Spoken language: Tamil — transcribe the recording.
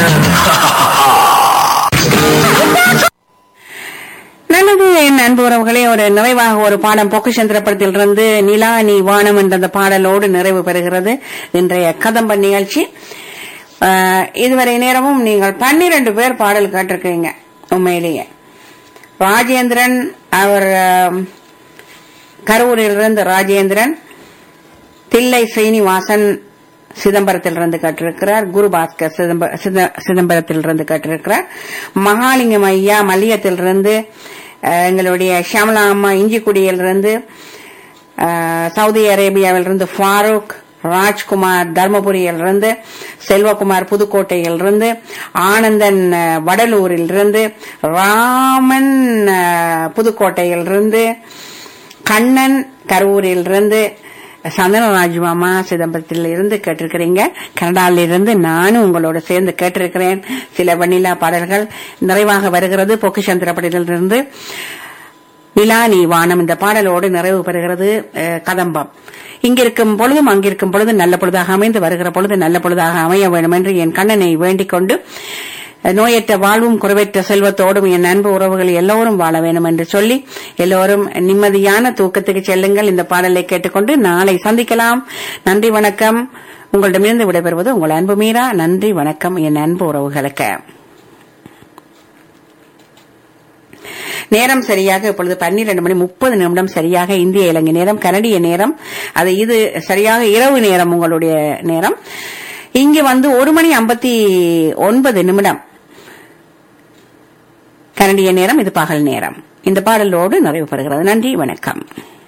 நல்லது என் அன்பு உறவுகளே ஒரு நிறைவாக ஒரு பாடம் பொக்குச்சந்திரப்படத்திலிருந்து நிலா நீ வானம் என்ற அந்த பாடலோடு நிறைவு பெறுகிறது இன்றைய கதம்ப நிகழ்ச்சி ஆஹ், இதுவரை நேரமும் நீங்கள் பன்னிரண்டு பேர் பாடல் கேட்டிருக்கீங்க உண்மையிலேயே ராஜேந்திரன் அவர் ஆம், கரூரிலிருந்து ராஜேந்திரன் தில்லை ஸ்ரீனிவாசன் சிதம்பரத்திலிருந்து கற்றிருக்கிறார் குருபாஸ்கர் சிதம்ப- சித- சிதம்பரத்திலிருந்து கற்றிருக்கிறார் மகாலிங்கம் ஐயா மல்லியத்திலிருந்து அஹ், எங்களுடைய ஷியாமலா அம்மா இஞ்சிக்குடியிலிருந்து அஹ், சவுதி அரேபியாவிலிருந்து ஃபாரூக் ராஜ்குமார் தர்மபுரியிலிருந்து செல்வகுமார் புதுக்கோட்டையிலிருந்து ஆனந்தன் அஹ், வடலூரிலிருந்து ராமன் அஹ், புதுக்கோட்டையிலிருந்து கண்ணன் கரூரிலிருந்து சந்தனராஜ் மாமா சிதம்பரத்தில் இருந்து கேட்டிருக்கிறீங்க கனடாவில இருந்து நானும் உங்களோட சேர்ந்து கேட்டிருக்கிறேன் சில வண்ணிலா பாடல்கள் நிறைவாக வருகிறது பொக்கிஷந்திரப்படியிலிருந்து நிலானி வானம் இந்த பாடலோடு நிறைவு பெறுகிறது அஹ், கதம்பம் இங்கிருக்கும் பொழுதும் அங்கிருக்கும் பொழுது நல்ல பொழுதாக அமைந்து வருகிற பொழுது நல்ல பொழுதாக அமைய வேண்டும் என்று என் கண்ணனை வேண்டிக் கொண்டு அஹ், நோயற்ற வாழ்வும் குறைவற்ற செல்வத்தோடும் என் அன்பு உறவுகள் எல்லோரும் வாழ வேண்டும் என்று சொல்லி எல்லோரும் நிம்மதியான தூக்கத்துக்கு செல்லுங்கள் இந்த பாடலை கேட்டுக்கொண்டு நாளை சந்திக்கலாம் நன்றி வணக்கம் உங்களிடமிருந்து விடைபெறுவது உங்கள் அன்பு மீரா நன்றி வணக்கம் என் அன்பு உறவுகளுக்கு நேரம் சரியாக இப்பொழுது பன்னிரண்டு மணி முப்பது நிமிடம் சரியாக இந்திய இலங்கை நேரம் கனடிய நேரம் அது இது சரியாக இரவு நேரம் உங்களுடைய நேரம் இங்கு வந்து ஒரு மணி ஐம்பத்தி ஒன்பது நிமிடம் கனடிய நேரம் இது பகல் நேரம் இந்த பாடலோடு நிறைவு பெறுகிறது நன்றி வணக்கம்